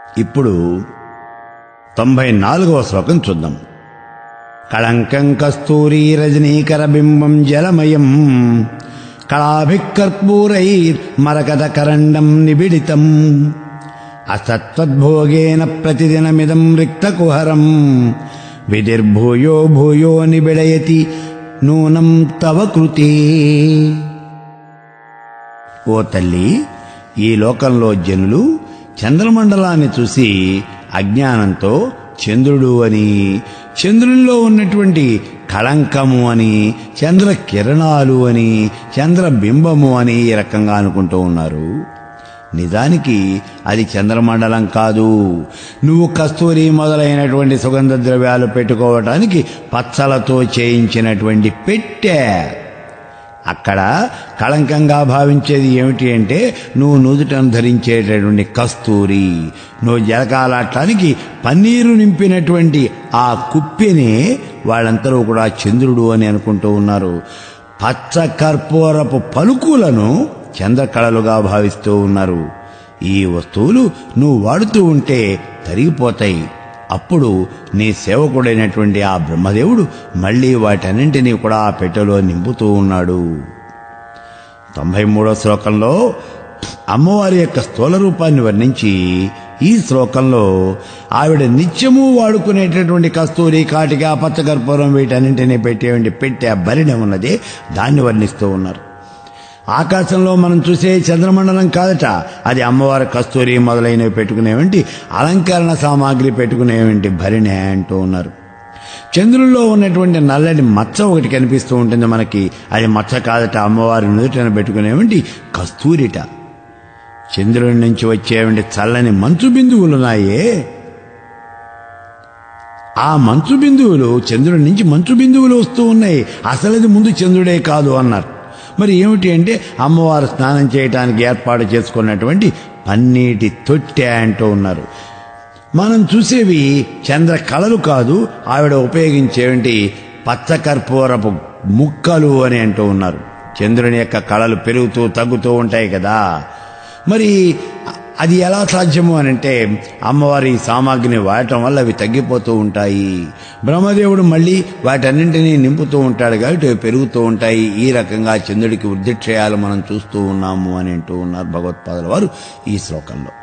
ఇప్పుడు తొంభై నాలుగవ శ్లోకం చూద్దాం కళంకం కస్తూరీ రజనీకర బింబం జలమయం కళాభికర్పూరైర్ మరకత కరండం నిబిడితం అసత్వద్భోగేన ప్రతిదినమిదం రిక్తకుహరం విధిర్భూయో భూయో నిబిడయతి నూనం తవ కృతే ఓ తల్లి ఈ లోకంలో జనులు చంద్రమండలాన్ని చూసి అజ్ఞానంతో చంద్రుడు అని చంద్రునిలో ఉన్నటువంటి కళంకము అని చంద్ర కిరణాలు అని చంద్రబింబము అని ఈ రకంగా అనుకుంటూ ఉన్నారు నిజానికి అది చంద్రమండలం కాదు నువ్వు కస్తూరి మొదలైనటువంటి సుగంధ ద్రవ్యాలు పెట్టుకోవటానికి పచ్చలతో చేయించినటువంటి పెట్టె అక్కడ కళంకంగా భావించేది ఏమిటి అంటే నువ్వు నుదుటను ధరించేటటువంటి కస్తూరి నువ్వు జలకాలాటానికి పన్నీరు నింపినటువంటి ఆ కుప్పెనే వాళ్ళందరూ కూడా చంద్రుడు అని అనుకుంటూ ఉన్నారు పచ్చ కర్పూరపు పలుకులను చంద్రకళలుగా భావిస్తూ ఉన్నారు ఈ వస్తువులు నువ్వు వాడుతూ ఉంటే తరిగిపోతాయి అప్పుడు నీ సేవకుడైనటువంటి ఆ బ్రహ్మదేవుడు మళ్ళీ వాటన్నింటినీ కూడా ఆ పెట్టెలో నింపుతూ ఉన్నాడు తొంభై మూడో శ్లోకంలో అమ్మవారి యొక్క స్థూల రూపాన్ని వర్ణించి ఈ శ్లోకంలో ఆవిడ నిత్యము వాడుకునేటటువంటి కస్తూరి కాటిగా పచ్చకర్పూరం వీటన్నింటినీ పెట్టేవంటి పెట్టే బరిణె ఉన్నది దాన్ని వర్ణిస్తూ ఉన్నారు ఆకాశంలో మనం చూసే చంద్రమండలం కాదట అది అమ్మవారి కస్తూరి మొదలైనవి పెట్టుకునేవంటి అలంకరణ సామాగ్రి పెట్టుకునేవంటి భరిణె అంటూ ఉన్నారు చంద్రుల్లో ఉన్నటువంటి నల్లటి మచ్చ ఒకటి కనిపిస్తూ ఉంటుంది మనకి అది మచ్చ కాదట అమ్మవారి నుదుటన పెట్టుకునేవంటి కస్తూరిట చంద్రుడి నుంచి వచ్చేవంటి చల్లని మంచు బిందువులున్నాయే ఆ మంచు బిందువులు చంద్రుడి నుంచి మంచు బిందువులు వస్తూ ఉన్నాయి అసలది ముందు చంద్రుడే కాదు అన్నారు మరి ఏమిటి అంటే అమ్మవారు స్నానం చేయడానికి ఏర్పాటు చేసుకున్నటువంటి పన్నీటి తొట్టె అంటూ ఉన్నారు మనం చూసేవి చంద్ర కళలు కాదు ఆవిడ ఉపయోగించేవంటి పచ్చకర్పూరపు ముక్కలు అని అంటూ ఉన్నారు చంద్రుని యొక్క కళలు పెరుగుతూ తగ్గుతూ ఉంటాయి కదా మరి అది ఎలా సాధ్యము అని అంటే అమ్మవారి సామాగ్రిని వాడటం వల్ల అవి తగ్గిపోతూ ఉంటాయి బ్రహ్మదేవుడు మళ్ళీ వాటన్నింటినీ నింపుతూ ఉంటాడు కాబట్టి అవి పెరుగుతూ ఉంటాయి ఈ రకంగా చంద్రుడికి వృద్ధిక్షయాలు మనం చూస్తూ ఉన్నాము అని అంటూ ఉన్నారు భగవత్పాదుల వారు ఈ శ్లోకంలో